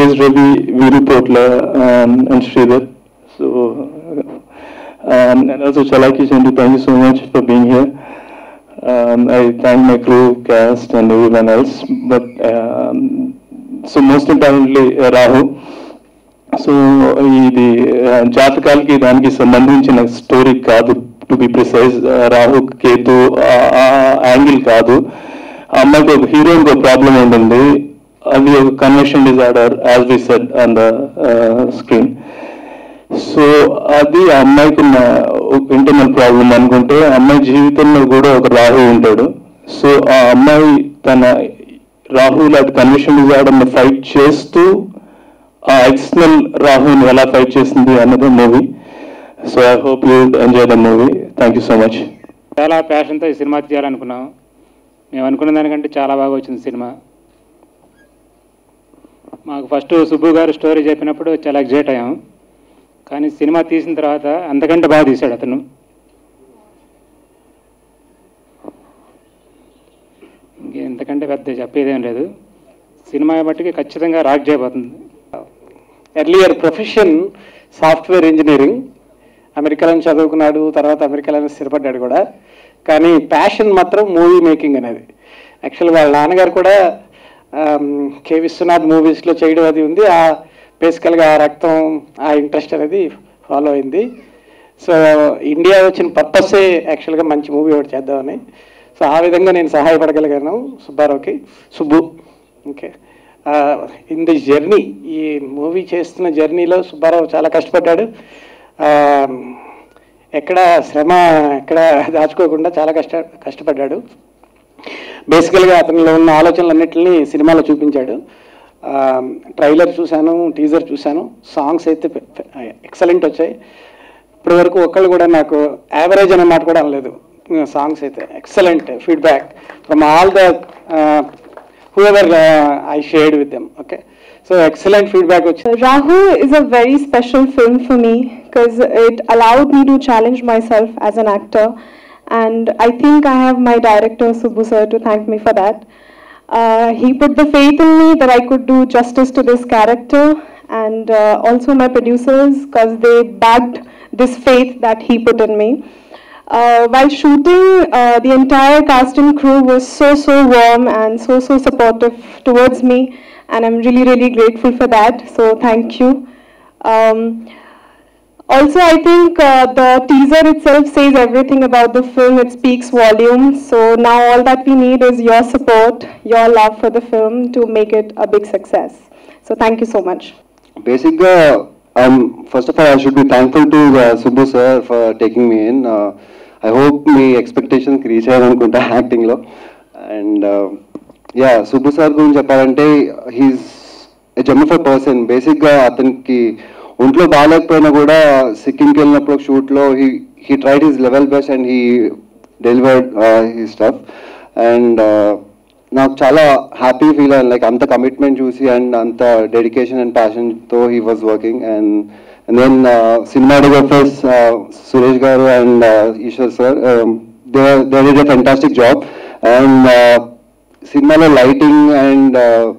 VS Ravi, Viru Potla, um, and Sridhar. So, um, and also Chalaki Chandu, thank you so much for being here. Um, I thank my crew, cast, and everyone else. But um, so most importantly, uh, Rahu. So ఇది ఆ, జాతకాలకి దానికి సంబంధించిన story కాదు to be precise Rahu Ketu angle కాదు ఆ అమ్మాయికి ఒక హీరోయిన్ ఒక ప్రాబ్లం ఉంటుంది అది ఒక conversion disorder as we said on the screen so అది ఆ అమ్మాయికి ఉన్న ఇంటర్నల్ ప్రాబ్లం అనుకుంటే ఆ అమ్మాయి జీవితంలో కూడా ఒక రాహు ఉంటాడు సో ఆ అమ్మాయి తన రాహుల్ అది కన్వర్షన్ డిజార్డర్ని ఫైట్ చేస్తూ ఆ ఎక్స్టర్నల్ రాహుని ఎలా ఫైట్ చేసింది అన్నది movie so I hope you enjoy the movie thank you so much చాలా ప్యాషన్తో ఈ సినిమా తీయాలనుకున్నాం మేము అనుకున్న దానికంటే చాలా బాగా వచ్చింది సినిమా మాకు ఫస్ట్ సుబ్బు గారు స్టోరీ చెప్పినప్పుడు చాలా ఎగ్జైట్ అయ్యాం కానీ సినిమా తీసిన తర్వాత అంతకంటే బాగా తీశాడు అతను ఇంక ఇంతకంటే పెద్ద చెప్పేదేం లేదు సినిమా బట్టికి ఖచ్చితంగా రాక్ చేయబోతుంది ఎర్లియర్ ప్రొఫెషన్ సాఫ్ట్వేర్ ఇంజనీరింగ్ అమెరికాలో చదువుకున్నాడు తర్వాత అమెరికాలో స్థిరపడ్డాడు కూడా కానీ ప్యాషన్ మాత్రం మూవీ మేకింగ్ అనేది యాక్చువల్ వాళ్ళ నాన్నగారు కూడా ఆమ్, కె విశ్వనాథ్ మూవీస్లో చేయడం అది ఉంది ఆ బేసికల్గా ఆ రక్తం ఆ ఇంట్రెస్ట్ అనేది ఫాలో అయింది సో ఇండియా వచ్చిన పర్పసే యాక్చువల్గా మంచి మూవీ ఒకటి చేద్దామని సో ఆ విధంగా నేను సహాయపడగలిగాను సుబ్బారావుకి Subbu okay in the journey ఈ మూవీ చేస్తున్న జర్నీలో సుబ్బారావు చాలా కష్టపడ్డాడు ఆ, ఎక్కడ శ్రమ ఎక్కడ దాచుకోకుండా చాలా కష్ట కష్టపడ్డాడు బేసికల్గా అతనిలో ఉన్న ఆలోచనలన్నింటినీ సినిమాలో చూపించాడు ఆ, ట్రైలర్ చూశాను టీజర్ చూశాను సాంగ్స్ అయితే ఎక్సలెంట్ వచ్చాయి ఇప్పటి వరకు ఒక్కళ్ళు కూడా నాకు యావరేజ్ అనే మాట కూడా అనలేదు సాంగ్స్ అయితే excellent feedback from all the whoever uh, I shared with them. Okay, so excellent feedback. Which Rahu is a very special film for me because it allowed me to challenge myself as an actor, and I think I have my director Subbu sir to thank me for that. Uh, he put the faith in me that I could do justice to this character, and uh, also my producers because they backed this faith that he put in me. Uh, while shooting, uh, the entire cast and crew was so, so warm and so, so supportive towards me, and I'm really, really grateful for that. So, thank you. Um, also, I think uh, the teaser itself says everything about the film. It speaks volumes. So, now all that we need is your support, your love for the film to make it a big success. So, thank you so much. బేసిక్గా I'm first of all I should be thankful to Subbu sir for taking me in I hope మీ ఎక్స్పెక్టేషన్స్కి reach అయ్యారనుకుంటా యాక్టింగ్లో and yeah Subbu sir గురించి చెప్పాలంటే he's a జమ్మఫర్ person బేసిక్గా అతనికి ఒంట్లో బాగాలేకపోయినా కూడా సిక్కింకి వెళ్ళినప్పుడు షూట్లో he he tried his level best and he delivered he stuff and నాకు చాలా హ్యాపీ ఫీల్ అయ్యాను లైక్ అంత కమిట్మెంట్ చూసి అండ్ అంత డెడికేషన్ అండ్ ప్యాషన్తో he was working and and then cinematographers Suresh garu and Eshwar sir they is a fantastic job and సినిమాలో lighting and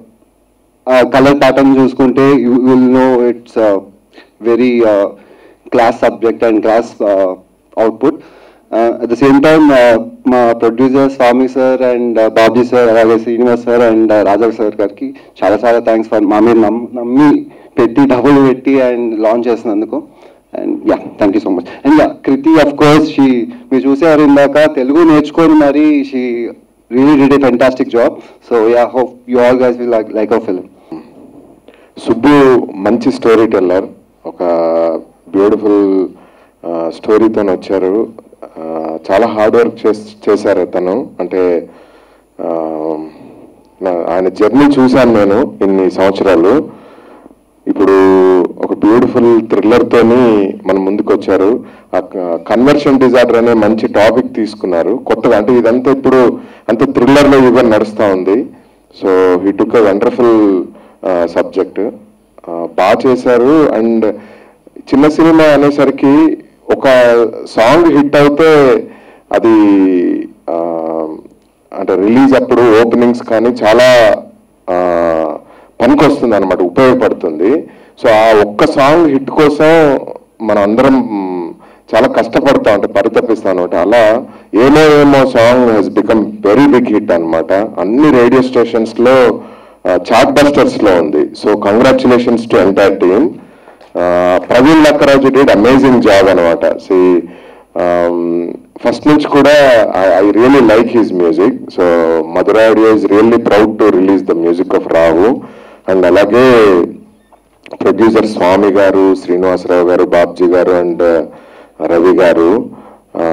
colour pattern చూసుకుంటే you will know it's very class subject and class output at the same time మా producer Swamy sir and Bobby sir అలాగే Srinivas sir and Raja sir గారికి చాలా చాలా thanks for మా మీరు నమ్ నమ్మి పెట్టి డబ్బులు పెట్టి అండ్ లాంచ్ చేసినందుకు and yeah thank you so much and yeah Kriti of course she మీరు చూసారు ఇందాక తెలుగు నేర్చుకొని మరి she really did a fantastic job so yeah hope you all guys will like a film Subbu మంచి స్టోరీ టెల్లర్ ఒక beautiful స్టోరీతో వచ్చారు ఆ, చాలా హార్డ్ వర్క్ చేశారు తను అంటే ఆ, నా- ఆయన జర్నీ చూశాను నేను ఇన్ని సంవత్సరాలు ఇప్పుడు ఒక బ్యూటిఫుల్ థ్రిల్లర్తోని మన ముందుకు వచ్చారు ఆ కన్వర్షన్ డిజార్డర్ అనే మంచి టాపిక్ తీసుకున్నారు కొత్తగా అంటే ఇదంతా ఇప్పుడు అంత థ్రిల్లర్లో యుగం నడుస్తూ ఉంది so he took a wonderful subject బాగా చేశారు అండ్ చిన్న సినిమా అనేసరికి ఒక సాంగ్ హిట్ అయితే అది ఆ, అంటే రిలీజ్ అప్పుడు ఓపెనింగ్స్ కానీ చాలా పనికొస్తుంది అనమాట ఉపయోగపడుతుంది సో ఆ ఒక్క సాంగ్ హిట్ కోసం మనం అందరం మ్, చాలా కష్టపడతా అంటే పరితపిస్తాం అనమాట అలా ఏమో ఏమో song he's become very big hit అన్నమాట అన్ని రేడియో స్టేషన్స్ లో చాట్ బస్టర్స్ లో ఉంది so congratulations to entire team Praveen Lakkaraju did amazing job అనమాట సి ఫస్ట్ నుంచి కూడా I really like his music so Madhura audio is really proud to release the music of Rao and అలాగే ప్రొడ్యూసర్ స్వామి గారు శ్రీనివాసరావు గారు బాబ్జీ గారు అండ్ రవి గారు ఆ,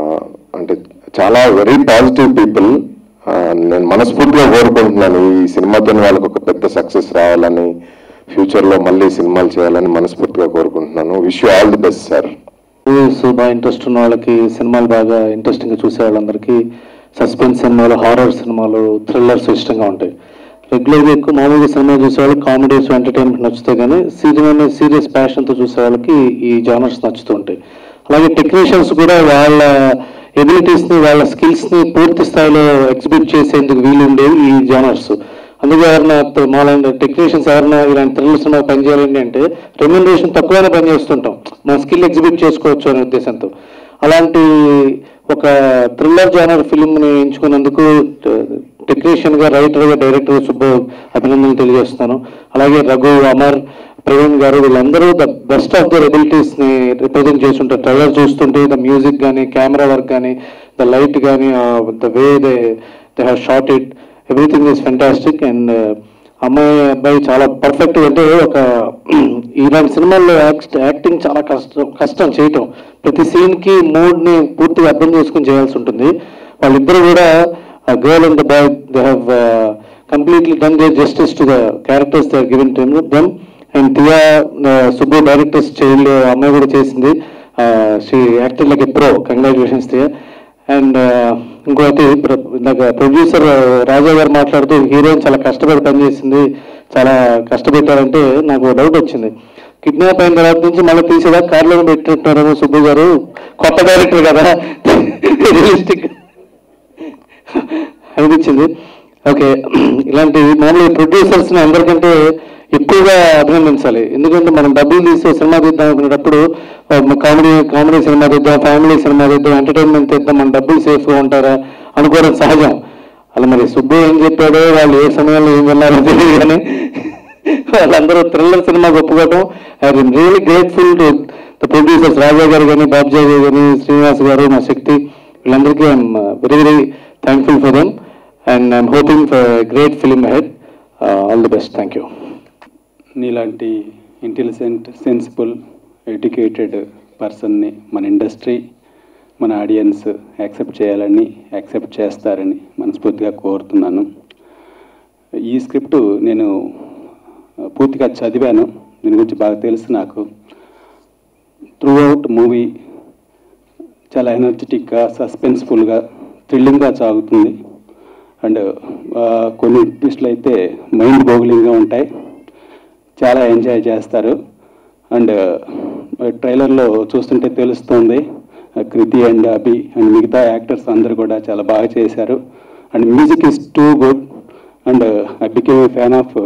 అంటే చాలా వెరీ పాజిటివ్ పీపుల్ నేను మనస్ఫూర్తిగా కోరుకుంటున్నాను ఈ సినిమాతో వాళ్ళకి ఒక పెద్ద సక్సెస్ రావాలని ఫ్యూచర్లో మళ్ళీ సినిమాలు చేయాలని మనస్ఫూర్తిగా కోరుకుంటున్నాను wish you all the best sir movies బాగా ఇంట్రెస్ట్ ఉన్న వాళ్ళకి సినిమాలు బాగా ఇంట్రెస్టింగ్గా చూసే వాళ్ళందరికీ సస్పెన్స్ సినిమాలు హారర్ సినిమాలు థ్రిల్లర్స్ ఇష్టంగా ఉంటాయి రెగ్యులర్గా ఎక్కువ మామూలుగా సినిమా చూసే వాళ్ళకి కామెడీస్ ఎంటర్టైన్మెంట్ నచ్చుతాయి కానీ సీరియస్ సీరియస్ ప్యాషన్తో చూసే వాళ్ళకి ఈ జానర్స్ నచ్చుతూ ఉంటాయి అలాగే టెక్నీషియన్స్ కూడా వాళ్ళ ఎబిలిటీస్ని వాళ్ళ స్కిల్స్ని పూర్తి స్థాయిలో ఎగ్జిబిట్ చేసేందుకు వీలు ఉండేవి ఈ జానర్స్ అందుకే ఎవరైనా మాలాంటి టెక్నీషియన్స్ ఎవరైనా ఇలాంటి థ్రిల్లర్ సినిమా పనిచేయాలండి అంటే రెమ్యునరేషన్ తక్కువైనా పని చేస్తుంటాం మన స్కిల్ ఎగ్జిబిట్ చేసుకోవచ్చు అనే ఉద్దేశంతో అలాంటి ఒక థ్రిల్లర్ జానర్ ఫిల్మ్ని ఎంచుకున్నందుకు టెక్నీషియన్ గా రైటర్ గా డైరెక్టర్ సుబ్బు అభినందనలు తెలియజేస్తున్నాను అలాగే రఘు అమర్ ప్రవీణ్ గారు వీళ్ళందరూ the best of their abilities ని రిప్రజెంట్ చేస్తుంటారు ట్రైలర్ చూస్తుంటే ద మ్యూజిక్ కానీ కెమెరా వర్క్ కానీ ద లైట్ కానీ the way they they have shot it everything is fantastic and అమ్మాయి అబ్బాయి చాలా పర్ఫెక్ట్ అంటే ఒక ఇలాంటి సినిమాల్లో యాక్ట్- యాక్టింగ్ చాలా కష్టం కష్టం చేయటం ప్రతి సీన్ కి మూడ్ ని పూర్తిగా అర్థం చేసుకుని చేయాల్సి ఉంటుంది వాళ్ళిద్దరూ కూడా girl and the boy they have completely done they justice to the characters they given to them and Tia Subbu directors child అమ్మాయి కూడా చేసింది she actor like a pro congratulations Tia and ఇంకోటి ప్ర- ఇందాక ప్రొడ్యూసర్ రాజా గారు మాట్లాడుతూ హీరోయిన్ చాలా కష్టపడి పనిచేసింది చాలా కష్టపెట్టారంటే నాకు డౌట్ వచ్చింది కిడ్నాప్ అయిన తర్వాత నుంచి మళ్ళీ తీసేదా కార్లో పెట్టింటారేమో సుబ్బు గారు కొత్త డైరెక్టర్ కదా రియలిస్టిక్ అనిపించింది ఓకే ఇలాంటి మామూలు ప్రొడ్యూసర్స్ ని అందరికంటే ఎక్కువగా అభినందించాలి ఎందుకంటే మనం డబ్బులు తీసి సినిమా తీద్దాం అనుకునేటప్పుడు కామెడీ కామెడీ సినిమా తీద్దాం ఫ్యామిలీ సినిమా తీద్దాం ఎంటర్టైన్మెంట్ తీద్దాం మన డబ్బులు సేఫ్ గా ఉంటారా అనుకోవడం సహజం అలా మరి సుబ్బు ఏం చెప్పాడో వాళ్ళు ఏ సమయంలో ఏం విన్నారో తెలియదు కానీ వాళ్ళందరూ థ్రిల్లర్ సినిమా ఒప్పుకోవటం I really grateful to the producers Raja garu కానీ బాబ్జా గారు కానీ శ్రీనివాస్ గారు మా శక్తి వీళ్ళందరికీ I'm very very thankful for them and I'm hoping for great film head all the best thank you నీలాంటి ఇంటెలిజెంట్ సెన్సిబుల్ ఎడ్యుకేటెడ్ పర్సన్ని మన ఇండస్ట్రీ మన ఆడియన్స్ యాక్సెప్ట్ చేయాలని యాక్సెప్ట్ చేస్తారని మనస్ఫూర్తిగా కోరుతున్నాను ఈ స్క్రిప్ట్ నేను పూర్తిగా చదివాను దీని గురించి బాగా తెలుసు నాకు త్రూ అవుట్ మూవీ చాలా ఎనర్జెటిక్గా సస్పెన్స్ఫుల్గా థ్రిల్లింగ్గా సాగుతుంది అండ్ కొన్ని ట్విస్ట్లు అయితే మైండ్ బోగులింగ్గా ఉంటాయి చాలా ఎంజాయ్ చేస్తారు అండ్ ట్రైలర్లో చూస్తుంటే తెలుస్తుంది కృతి అండ్ అభి అండ్ మిగతా యాక్టర్స్ అందరు కూడా చాలా బాగా చేశారు and music is too good and I became a fan of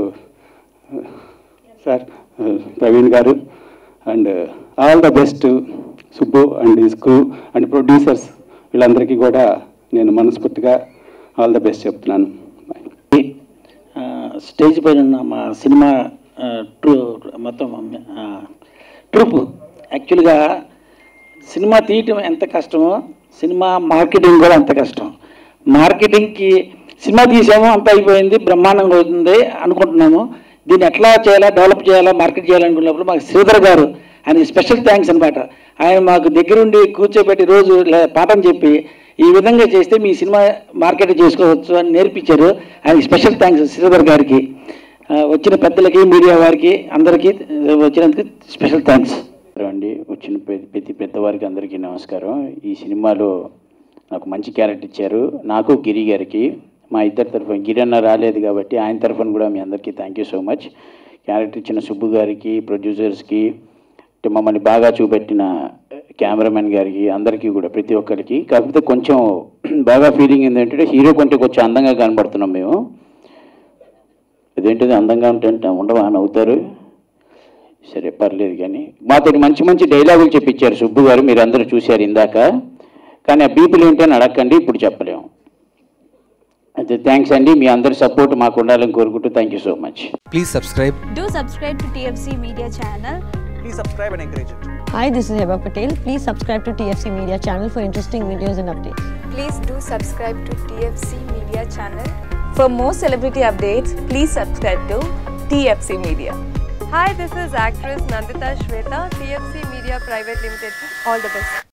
sir Praveen garu and all the best Subbu and his crew and producers వీళ్ళందరికీ కూడా నేను మనస్ఫూర్తిగా ఆల్ ద బెస్ట్ చెప్తున్నాను ఆ, స్టేజ్ పైన ఉన్న మా సినిమా ఆ, ట్రూ మొత్తం ఆ, ట్రూప్ యాక్చువల్గా సినిమా తీయటం ఎంత కష్టమో సినిమా మార్కెటింగ్ కూడా అంత కష్టం మార్కెటింగ్కి సినిమా తీసాము అంత అయిపోయింది బ్రహ్మాండంగా అవుతుంది అనుకుంటున్నాము దీన్ని ఎట్లా చేయాలా డెవలప్ చేయాలా మార్కెట్ చేయాలనుకున్నప్పుడు మాకు శ్రీధర్ గారు ఆయనకి స్పెషల్ థ్యాంక్స్ అనమాట ఆయన మాకు దగ్గరుండి కూర్చోబెట్టి రోజు లే- పాఠం చెప్పి ఈ విధంగా చేస్తే మీ సినిమా మార్కెట్ చేసుకోవచ్చు అని నేర్పించారు ఆయనకి స్పెషల్ థ్యాంక్స్ శ్రీధర్ గారికి ఆ, వచ్చిన పెద్దలకి మీడియా వారికి అందరికీ ఆ, వచ్చినందుకు స్పెషల్ థ్యాంక్స్ అండి వచ్చిన ప్రతి ప్రతి పెద్దవారికి అందరికీ నమస్కారం ఈ సినిమాలో నాకు మంచి క్యారెక్టర్ ఇచ్చారు నాకు గిరి గారికి మా ఇద్దరి తరఫున గిరి అన్న రాలేదు కాబట్టి ఆయన తరఫున కూడా మీ అందరికీ thank you so much character ఇచ్చిన సుబ్బు గారికి ప్రొడ్యూసర్స్కి అంటే మమ్మల్ని బాగా చూపెట్టిన కెమెరామెన్ గారికి అందరికీ కూడా ప్రతి ఒక్కరికి కాకపోతే కొంచెం బాగా ఫీలింగ్ ఏంటంటే హీరో కొంటే కొంచెం అందంగా కనబడుతున్నాం మేము అదేంటిది అందంగా ఉంటే ఉండవా నవ్వుతారు సరే పర్లేదు కానీ మాతో మంచి మంచి డైలాగులు చెప్పించారు సుబ్బు గారు మీరు అందరూ చూశారు ఇందాక కానీ ఆ బీపులు ఏంటని అడగండి ఇప్పుడు చెప్పలేము అయితే థ్యాంక్స్ అండి మీ అందరి సపోర్ట్ మాకు ఉండాలని కోరుకుంటూ thank you so much Please subscribe. Do subscribe to TFC Media channel. Please subscribe and encourage it. Hi, this is Heba Patel. Please subscribe to TFC Media channel for interesting videos and updates. Please do subscribe to TFC Media channel. For more celebrity updates, please subscribe to TFC Media. Hi, this is actress Nandita Shweta, TFC Media Private Limited. All the best.